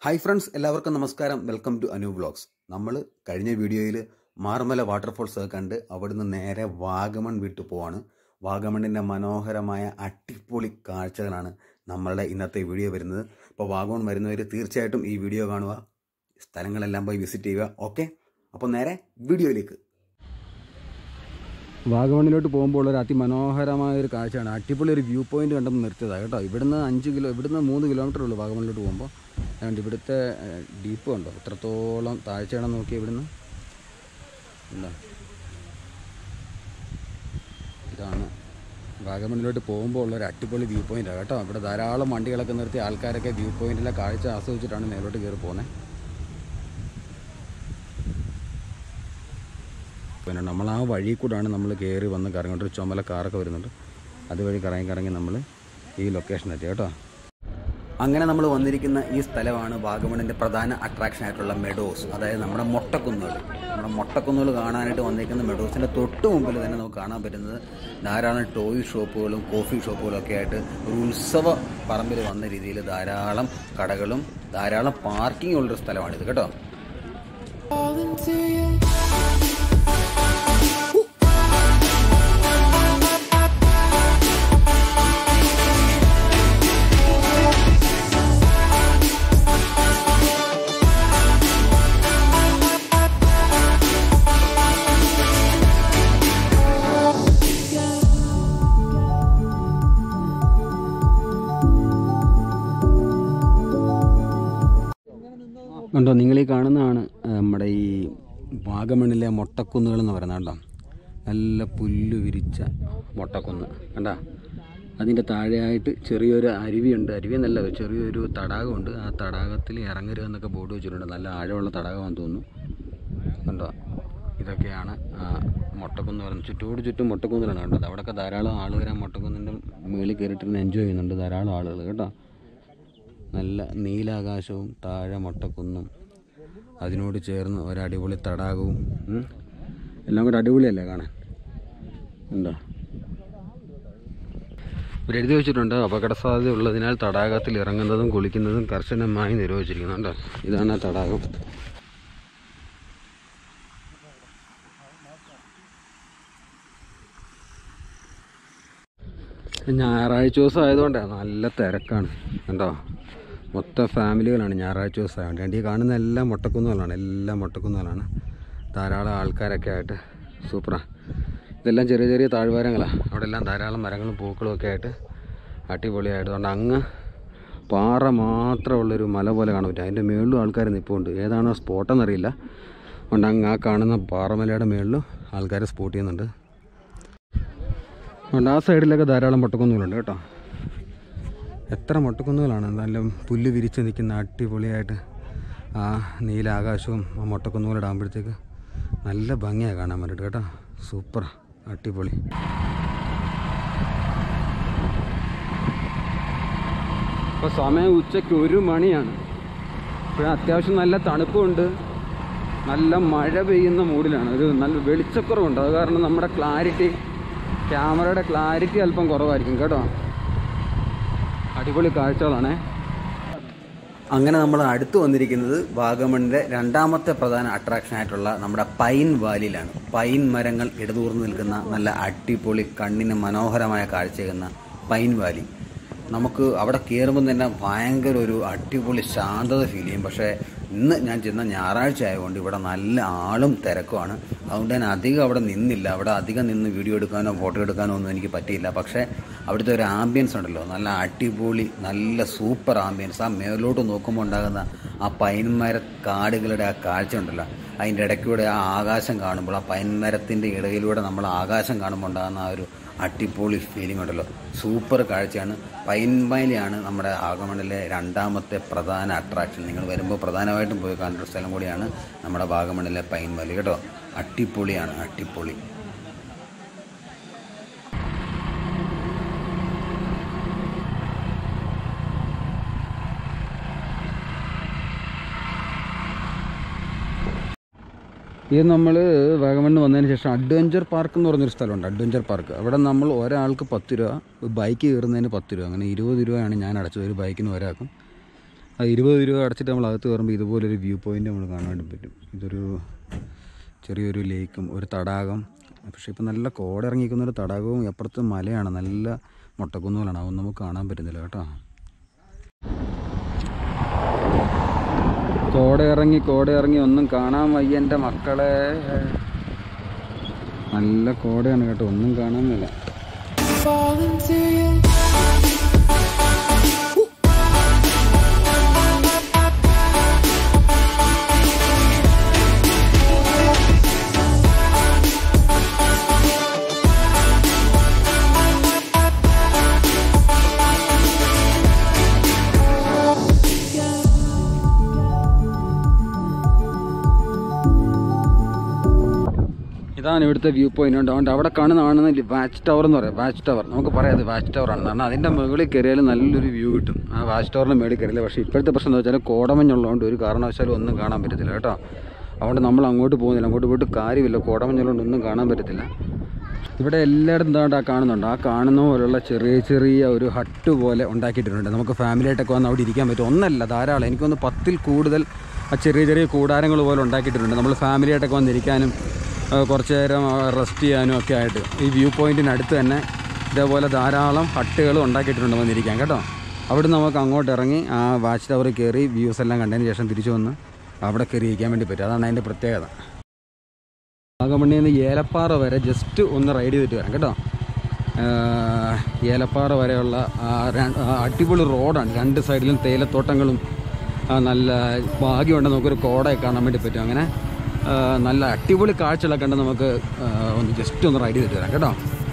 Hi friends എല്ലാവർക്കും നമസ്കാരം welcome to Anu vlogs നമ്മൾ കഴിഞ്ഞ വീഡിയോയിൽ മാർമല വാട്ടർഫോൾസ് ഒക്കെ കണ്ട് അവിടുന്ന് നേരെ വാഗമൺ വിട്ടു പോവാണ് വാഗമണിൻ്റെ മനോഹരമായ അടിപൊളി കാഴ്ചകളാണ് നമ്മളുടെ ഇന്നത്തെ വീഡിയോ വരുന്നത് അപ്പോൾ വാഗമൺ വരുന്നവർ തീർച്ചയായിട്ടും ഈ വീഡിയോ കാണുക സ്ഥലങ്ങളെല്ലാം പോയി വിസിറ്റ് ചെയ്യുക ഓക്കെ അപ്പോൾ നേരെ വീഡിയോയിലേക്ക് വാഗമണിലോട്ട് പോകുമ്പോൾ ഒരു അതിമനോഹരമായ ഒരു കാഴ്ചയാണ് അടിപൊളി ഒരു വ്യൂ പോയിന്റ് കണ്ടപ്പോൾ നിർത്തിയതാണ് കേട്ടോ ഇവിടുന്ന് അഞ്ച് കിലോ ഇവിടുന്ന് മൂന്ന് കിലോമീറ്റർ ഉള്ളൂ വാഗമണിലോട്ട് പോകുമ്പോൾ അതുകൊണ്ട് ഇവിടുത്തെ ഡീപ്പ് കണ്ടോ എത്രത്തോളം താഴ്ചയാണെന്ന് നോക്കി ഇവിടുന്ന് എന്താ ഇതാണ് വാഗമണിലോട്ട് പോകുമ്പോൾ ഉള്ള ഒരു അടിപൊളി വ്യൂ പോയിന്റാണ് കേട്ടോ ഇവിടെ ധാരാളം വണ്ടികളൊക്കെ നിർത്തി ആൾക്കാരൊക്കെ വ്യൂ പോയിന്റിലെ കാഴ്ച ആസ്വദിച്ചിട്ടാണ് മേലോട്ട് കയറി പോകുന്നത് പിന്നെ നമ്മൾ ആ വഴി കൂടാണ് നമ്മൾ കയറി വന്ന് കറങ്ങിട്ട് ഒരു ചുമല കാറൊക്കെ വരുന്നുണ്ട് അതുവഴി കറങ്ങി കറങ്ങി നമ്മൾ ഈ ലൊക്കേഷൻ എത്തി കേട്ടോ അങ്ങനെ നമ്മൾ വന്നിരിക്കുന്ന ഈ സ്ഥലമാണ് വാഗമണിൻ്റെ പ്രധാന അട്രാക്ഷൻ ആയിട്ടുള്ള മെഡോസ് അതായത് നമ്മുടെ മൊട്ടക്കുന്നുകൾ നമ്മുടെ മൊട്ടക്കുന്നുകൾ കാണാനായിട്ട് വന്നിരിക്കുന്ന മെഡോസിൻ്റെ തൊട്ട് മുമ്പിൽ തന്നെ നമുക്ക് കാണാൻ പറ്റുന്നത് ധാരാളം ടോയ് ഷോപ്പുകളും കോഫി ഷോപ്പുകളും ഒക്കെ ആയിട്ട് ഒരു ഉത്സവ പറമ്പിൽ വന്ന രീതിയിൽ ധാരാളം കടകളും ധാരാളം പാർക്കിംഗ് ഉള്ളൊരു സ്ഥലമാണിത് കേട്ടോ കണ്ടോ നിങ്ങൾ ഈ കാണുന്നതാണ് ആ, നമ്മുടെ ഈ വാഗമണിലെ മൊട്ടക്കുന്നുകൾ എന്ന് പറയുന്നത് കണ്ടോ നല്ല പുല്ല് വിരിച്ച മൊട്ടക്കുന്ന് കണ്ടാ അതിൻ്റെ താഴെയായിട്ട് ചെറിയൊരു അരുവിയുണ്ട് അരുവി എന്നല്ല ചെറിയൊരു തടാകമുണ്ട് ആ തടാകത്തിൽ ഇറങ്ങരുത് എന്നൊക്കെ ബോർഡ് വെച്ചിട്ടുണ്ട് നല്ല ആഴമുള്ള തടാകമാണെന്ന് തോന്നുന്നു കണ്ടോ ഇതൊക്കെയാണ് ആ മൊട്ടക്കുന്ന് പറയുന്നത് ചുറ്റോട് ചുറ്റും മൊട്ടക്കുന്നിലാണ് കണ്ടത് അവിടെയൊക്കെ ധാരാളം ആളുകൾ ആ മൊട്ടക്കുന്നിൻ്റെ മുകളിൽ കയറിയിട്ട് എൻജോയ് ചെയ്യുന്നുണ്ട് ധാരാളം ആളുകൾ കേട്ടോ നല്ല നീലാകാശവും താഴെ മൊട്ടക്കുന്നും അതിനോട് ചേർന്ന് ഒരടിപൊളി തടാകവും ഉം. എല്ലാം കൂടെ അടിപൊളിയല്ലേ കാണാൻ ഉണ്ടോ ഇവിടെ എഴുതി വെച്ചിട്ടുണ്ട് അപകട സാധ്യത ഉള്ളതിനാൽ തടാകത്തിൽ ഇറങ്ങുന്നതും കുളിക്കുന്നതും കർശനമായി നിരോധിച്ചിരിക്കുന്നുണ്ടോ ഇതാണ് ആ തടാകം ഞായറാഴ്ച ദിവസം ആയതുകൊണ്ടാണ് നല്ല തിരക്കാണ് കണ്ടോ മൊത്തം ഫാമിലികളാണ് ഞായറാഴ്ച ദിവസം ആയതുകൊണ്ട് രണ്ട് ഈ കാണുന്ന എല്ലാം മുട്ടക്കുന്നുകളാണ് എല്ലാം മുട്ടക്കുന്നുകളാണ് ധാരാളം ആൾക്കാരൊക്കെ ആയിട്ട് സൂപ്പറാണ് ഇതെല്ലാം ചെറിയ ചെറിയ താഴ്വാരങ്ങളാണ് അവിടെ എല്ലാം ധാരാളം മരങ്ങളും പൂക്കളും ഒക്കെ ആയിട്ട് അടിപൊളിയായതുകൊണ്ട് അങ്ങ് പാറ മാത്രമുള്ളൊരു മല പോലെ കാണാൻ പറ്റും അതിൻ്റെ മുകളിലും ആൾക്കാർ നിൽപ്പുണ്ട് ഏതാണോ സ്പോട്ടെന്നറിയില്ല അതുകൊണ്ട് അങ്ങ് ആ കാണുന്ന പാറമലയുടെ മുകളിലും ആൾക്കാർ സ്പോട്ട് ചെയ്യുന്നുണ്ട് അതുകൊണ്ട് ആ സൈഡിലൊക്കെ ധാരാളം മുട്ടക്കുന്നുകളുണ്ട് കേട്ടോ എത്ര മുട്ടക്കുന്നുകളാണ് നല്ല പുല്ല് വിരിച്ച് നിൽക്കുന്ന അടിപൊളിയായിട്ട് ആ നീല ആകാശവും ആ മുട്ടക്കുന്നുകൾ ഇടാകുമ്പോഴത്തേക്ക് നല്ല ഭംഗിയാണ് കാണാൻ വേണ്ടിയിട്ട് കേട്ടോ സൂപ്പർ അടിപൊളി ഇപ്പോൾ സമയം ഉച്ചയ്ക്ക് ഒരു മണിയാണ് ഇപ്പോൾ അത്യാവശ്യം നല്ല തണുപ്പുണ്ട് നല്ല മഴ പെയ്യുന്ന മൂഡിലാണ് ഒരു നല്ല വെളിച്ചക്കുറവുണ്ട് അത് കാരണം നമ്മുടെ ക്ലാരിറ്റി ക്യാമറയുടെ ക്ലാരിറ്റി അല്പം കുറവായിരിക്കും കേട്ടോ അടിപൊളി കാഴ്ചകളാണേ അങ്ങനെ നമ്മൾ അടുത്ത് വന്നിരിക്കുന്നത് വാഗമണിൻ്റെ രണ്ടാമത്തെ പ്രധാന അട്രാക്ഷൻ ആയിട്ടുള്ള നമ്മുടെ പൈൻ വാലിയിലാണ് പൈൻ മരങ്ങൾ ഇടതൂർന്ന് നിൽക്കുന്ന നല്ല അടിപൊളി കണ്ണിന് മനോഹരമായ കാഴ്ചയെന്ന പൈൻ വാലി നമുക്ക് അവിടെ കയറുമ്പോൾ തന്നെ ഭയങ്കര ഒരു അടിപൊളി ശാന്തത ഫീൽ ചെയ്യും പക്ഷേ ഇന്ന് ഞാൻ ചെന്ന ഞായറാഴ്ച ആയതുകൊണ്ട് ഇവിടെ നല്ല ആളും തിരക്കുമാണ് അതുകൊണ്ട് ഞാൻ അധികം അവിടെ നിന്നില്ല അവിടെ അധികം നിന്ന് വീഡിയോ എടുക്കാനോ ഫോട്ടോ എടുക്കാനോ ഒന്നും എനിക്ക് പറ്റിയില്ല പക്ഷേ അവിടുത്തെ ഒരു ആംബിയൻസ് ഉണ്ടല്ലോ നല്ല അടിപൊളി നല്ല സൂപ്പർ ആംബിയൻസ് ആ മേലോട്ട് നോക്കുമ്പോൾ ഉണ്ടാകുന്ന ആ പൈൻമര കാടുകളുടെ ആ കാഴ്ച ഉണ്ടല്ലോ അതിൻ്റെ ഇടയ്ക്കൂടെ ആ ആകാശം കാണുമ്പോൾ ആ പൈൻമരത്തിൻ്റെ ഇടയിലൂടെ നമ്മൾ ആകാശം കാണുമ്പോൾ ഉണ്ടാകുന്ന ആ ഒരു അടിപൊളി ഫീലിംഗ് ഉണ്ടല്ലോ സൂപ്പർ കാഴ്ചയാണ് പൈൻമൈലിയാണ് നമ്മുടെ വാഗമണിലെ രണ്ടാമത്തെ പ്രധാന അട്രാക്ഷൻ നിങ്ങൾ വരുമ്പോൾ പ്രധാനമായിട്ടും പോയി കാണേണ്ട ഒരു സ്ഥലം കൂടിയാണ് നമ്മുടെ വാഗമണിലെ പൈൻമലി കേട്ടോ അടിപൊളിയാണ് അടിപൊളി ഇത് നമ്മൾ വാഗമണ്ണ് വന്നതിന് ശേഷം അഡ്വഞ്ചർ പാർക്ക് എന്ന് പറഞ്ഞൊരു സ്ഥലമുണ്ട് അഡ്വഞ്ചർ പാർക്ക് അവിടെ നമ്മൾ ഒരാൾക്ക് പത്ത് രൂപ ബൈക്ക് കയറുന്നതിന് പത്ത് രൂപ അങ്ങനെ ഇരുപത് രൂപയാണ് ഞാൻ അടച്ചത് ഒരു ബൈക്കിന് ഒരാൾക്കും ആ ഇരുപത് രൂപ അടച്ചിട്ട് നമ്മൾ അകത്ത് കയറുമ്പോൾ ഇതുപോലൊരു വ്യൂ പോയിൻ്റ് നമ്മൾ കാണാൻ വേണ്ടി പറ്റും ഇതൊരു ചെറിയൊരു ലേക്കും ഒരു തടാകം പക്ഷേ ഇപ്പം നല്ല കോടിറങ്ങിക്കുന്ന ഒരു തടാകവും അപ്പുറത്ത് മലയാണ് നല്ല മുട്ടക്കുന്നുകളാണ് അതൊന്നും നമുക്ക് കാണാൻ പറ്റുന്നില്ല കേട്ടോ കോട ഇറങ്ങി കോട ഇറങ്ങി ഒന്നും കാണാൻ വയ്യ എൻ്റെ മക്കളെ നല്ല കോടയാണ് കേട്ടോ ഒന്നും കാണാനില്ല falling to you. ഇതാണ് ഇവിടുത്തെ വ്യൂ പോയിന്റ് ഉണ്ട് അതുകൊണ്ട് അവിടെ കാണുന്നതാണ് വാച്ച് ടവർ എന്ന് പറയാം വാച്ച് ടവർ നമുക്ക് പറയാം അത് വാച്ച് ടവർ ആണ് കാരണം അതിൻ്റെ മുകളിൽ കയറിയാൽ നല്ലൊരു വ്യൂ കിട്ടും ആ വാച്ച് ടവറിൻ്റെ മുകളിൽ കയറിയില്ല പക്ഷേ ഇപ്പോഴത്തെ പ്രശ്നം എന്ന് വെച്ചാൽ കോടമഞ്ഞുള്ളതുകൊണ്ട് ഒരു കാരണവശാലും ഒന്നും കാണാൻ പറ്റത്തില്ല കേട്ടോ അതുകൊണ്ട് നമ്മൾ അങ്ങോട്ട് പോകുന്നില്ല അങ്ങോട്ട് പോയിട്ട് കാര്യമില്ല കോടമഞ്ഞുള്ളതുകൊണ്ട് ഒന്നും കാണാൻ പറ്റത്തില്ല ഇവിടെ എല്ലായിടത്തും എന്താണ്ട് ആ കാണുന്നുണ്ട് ആ കാണുന്ന പോലുള്ള ചെറിയ ചെറിയ ഒരു ഹട്ട് പോലെ ഉണ്ടാക്കിയിട്ടുണ്ട് നമുക്ക് ഫാമിലിയായിട്ടൊക്കെ വന്ന് അവിടെ ഇരിക്കാൻ പറ്റും ഒന്നല്ല ധാരാളം എനിക്കൊന്ന് പത്തിൽ കൂടുതൽ ആ ചെറിയ ചെറിയ കൂടാരങ്ങൾ പോലെ ഉണ്ടാക്കിയിട്ടുണ്ട് നമ്മൾ ഫാമിലിയായിട്ടൊക്കെ വന്നിരിക്കാനും ആ, കുറച്ച് നേരം റെസ്റ്റ് ചെയ്യാനും ഒക്കെ ആയിട്ട് ഈ വ്യൂ പോയിൻറ്റിനടുത്ത് തന്നെ ഇതേപോലെ ധാരാളം ഹട്ടുകൾ ഉണ്ടാക്കിയിട്ടുണ്ട് വന്നിരിക്കാൻ കേട്ടോ അവിടെ നമുക്ക് അങ്ങോട്ട് ഇറങ്ങി ആ വാച്ച് ടവറിൽ കയറി വ്യൂസ് എല്ലാം കണ്ടതിന് ശേഷം തിരിച്ചു വന്ന് അവിടെ കയറി ഇരിക്കാൻ വേണ്ടി പറ്റും അതാണ് അതിൻ്റെ പ്രത്യേകത വാഗമണ്ണിൽ നിന്ന് ഏലപ്പാറ വരെ ജസ്റ്റ് ഒന്ന് റൈഡ് ചെയ്തിട്ട് വരാം കേട്ടോ ആഹ് ഏലപ്പാറ വരെയുള്ള ആ ര- ആ അടിപൊളി റോഡാണ് രണ്ട് സൈഡിലും തേയിലത്തോട്ടങ്ങളും ആ നല്ല ഭാഗ്യമുണ്ട് നമുക്കൊരു കോടയൊക്കെ കാണാൻ വേണ്ടി പറ്റും അങ്ങനെ ആഹ് നല്ല അടിപൊളി കാഴ്ചകളൊക്കെ ഉണ്ട് നമുക്ക് ആഹ് ഒന്ന് ജസ്റ്റ് ഒന്ന് റൈഡ് ചെയ്തിട്ട് വരാം കേട്ടോ